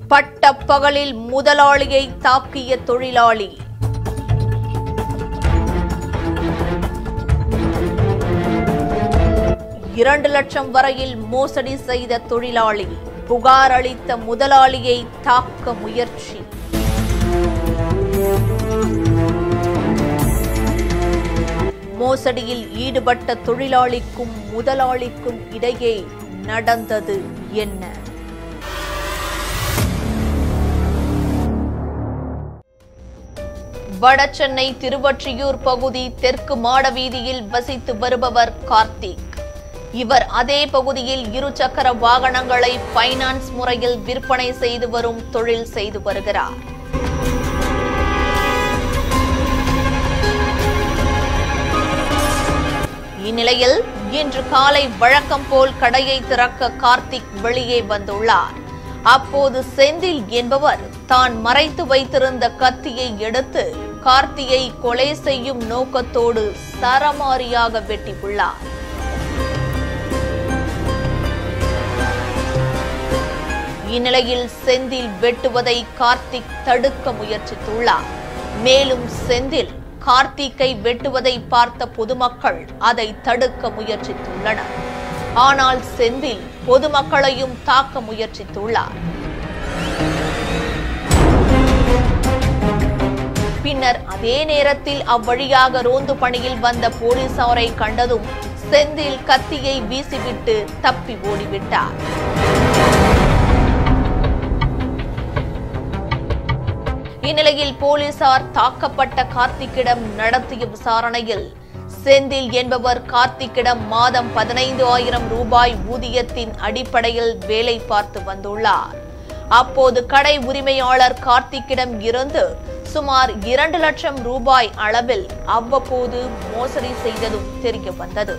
பட்டப்பகலில் முதலாளியை தாக்கிய தொழிலாளி இரண்டு லட்சம் வரையில் மோசடி செய்த தொழிலாளி புகார் அளித்த முதலாளியை தாக்க முயற்சி மோசடியில் ஈடுபட்ட தொழிலாளிக்கும் முதலாளிக்கும் இடையே நடந்தது என்ன வடசென்னை திருவொற்றியூர் பகுதி தெற்கு மாடவீதியில் வசித்து வருபவர் கார்த்திக் இவர் அதே பகுதியில் இருசக்கர வாகனங்களை பைனான்ஸ் முறையில் விற்பனை செய்து வரும் தொழில் செய்து வருகிறார் இந்நிலையில் இன்று காலை வழக்கம் போல் கடையை திறக்க கார்த்திக் வெளியே வந்துள்ளார் அப்போது செந்தில் என்பவர் தான் மறைத்து வைத்திருந்த கத்தியை எடுத்து கார்த்தியை கொலை செய்யும் நோக்கத்தோடு சரமாரியாக வெட்டியுள்ளார் இந்நிலையில் செந்தில் வெட்டுவதை கார்த்திக் தடுக்க முயற்சித்துள்ளார் மேலும் செந்தில் கார்த்திக்கை வெட்டுவதை பார்த்த பொதுமக்கள் அதை தடுக்க முயற்சித்துள்ளனர் ஆனால் செந்தில் பொதுமக்களையும் தாக்க முயற்சித்துள்ளார் பின்னர் அதே நேரத்தில் அவ்வழியாக ரோந்து பணியில் வந்த போலீசாரை கண்டதும் செந்தில் கத்தியை வீசிவிட்டு தப்பி ஓடிவிட்டார் இந்நிலையில் போலீசார் தாக்கப்பட்ட கார்த்திக்கிடம் நடத்திய விசாரணையில் செந்தில் என்பவர் கார்த்திக்கிடம் மாதம் பதினைந்து ஆயிரம் ரூபாய் ஊதியத்தின் அடிப்படையில் வேலை பார்த்து வந்துள்ளார் அப்போது கடை உரிமையாளர் கார்த்திக்கிடம் இருந்து சுமார் இரண்டு லட்சம் ரூபாய் அளவில் அவ்வப்போது மோசடி செய்ததும் தெரிய வந்தது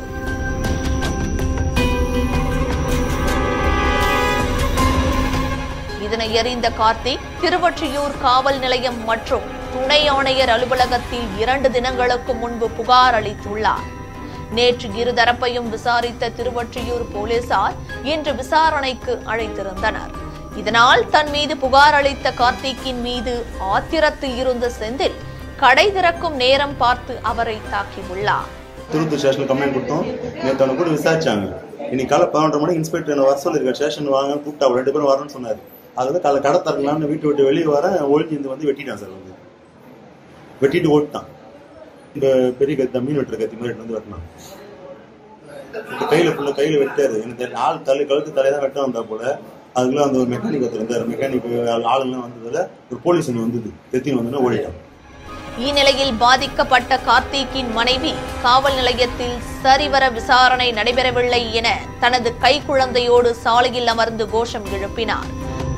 இதனை அறிந்த கார்த்திக் திருவொற்றியூர் காவல் நிலையம் மற்றும் துணை ஆணையர் அலுவலகத்தில் இரண்டு தினங்களுக்கு முன்பு புகார் அளித்துள்ளார் நேற்று இருதரப்பையும் விசாரித்த திருவொற்றியூர் போலீசார் இன்று விசாரணைக்கு அழைத்திருந்தனர் இதனால் தன் மீது புகார் அளித்த கார்த்திக்கின் மீது ஆத்திரத்தில் இருந்த செந்தில் கடை திறக்கும் நேரம் பார்த்து அவரை தாக்கியுள்ளார் திருத்தூர் ஸ்டேஷனில் கம்ப்ளைண்ட் கொடுத்தோம் நேற்று அவனை கூட விசாரிச்சாங்க இன்னைக்கு காலை பதினொன்றரை மணிக்கு இன்ஸ்பெக்டர் என்ன வர சொல்லியிருக்காரு ஸ்டேஷன் வாங்க கூப்பிட்டு அவர் ரெண்டு பேரும் வரணும்னு சொன்னார் அதில் காலை கடை திறக்கலாம்னு வீட்டு விட்டு வெளியே வர ஒழிஞ்சு இருந்து வந்து வெட்டிட்டான் சார் வந்து வெட்டிட்டு ஓட்டான் இந்த பெரிய கத்தி மீன் வெட்டுற கத்தி மாதிரி எடுத்து வந்து வெட்டினான் இப்போ கையில் ஃபுல்லாக கையில் வெட்டாரு எனக்கு தெரியல. ஆள் தலை கழுத்து தலையை தான் வெட்ட வந்தா போல அதுக்குள்ள அந்த ஒரு மெக்கானிக் ஒருத்தர் இருந்தார் மெக்கானிக் ஆளுங்கெல்லாம் வந்ததுல ஒரு போலீஸ் ஒன்று வந்தது எத்தின்னு வந்தோன்னா ஓடிட்டான் இந்நிலையில் பாதிக்கப்பட்ட கார்த்திக்கின் மனைவி காவல் நிலையத்தில் சரிவர விசாரணை நடைபெறவில்லை என தனது கைக்குழந்தையோடு சாலையில் அமர்ந்து கோஷம் எழுப்பினார்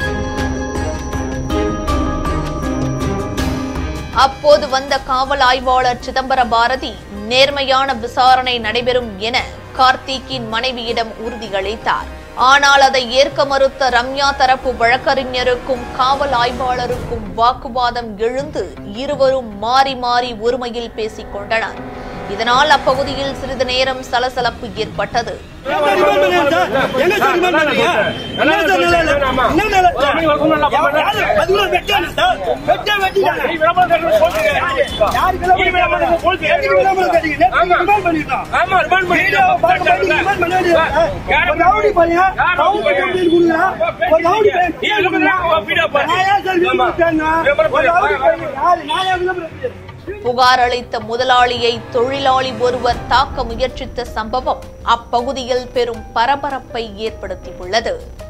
அப்போது வந்த காவல் ஆய்வாளர் சிதம்பர பாரதி நேர்மையான விசாரணை நடைபெறும் என கார்த்திக்கின் மனைவியிடம் உறுதியளித்தார் ஆனால் அதை ஏற்க மறுத்த ரம்யா தரப்பு வழக்கறிஞருக்கும் காவல் ஆய்வாளருக்கும் வாக்குவாதம் எழுந்து இருவரும் மாறி மாறி ஒருமையில் பேசிக் கொண்டனர் இதனால் அப்பகுதியில் சிறிது நேரம் சலசலப்பு ஏற்பட்டது எங்க சார் ரிமாண்ட் பண்றீங்க? என்ன சார் நிலை இல்ல? என்ன நிலை? யாரு? பதினோரு வெட்டானு சார். வெட்டா வெட்டிட்டாங்க. யாருக்கு விளம்பரம் கேட்டீங்க? எதுக்கு விளம்பரம் கேட்டீங்க? நேத்து ரிமாண்ட் பண்ணிருக்கோம். வீடியோ பார்க்க மாட்டீங்க, ரிமாண்ட் பண்ண வேண்டியது. ஒரு ரவுடி பையன், ரவுடி கம்ப்ளைண்ட் கொடுக்குறா. ஒரு ரவுடி பையன் நான் ஏன் சார் விளம்பரம் தேடணும்? ஒரு ரவுடி பையன் யாரு? நான் ஏன் விளம்பரம் தேடணும்? புகார் அளித்த முதலாளியை தொழிலாளி ஒருவர் தாக்க முயற்சித்த சம்பவம் அப்பகுதியில் பெரும் பரபரப்பை ஏற்படுத்தியுள்ளது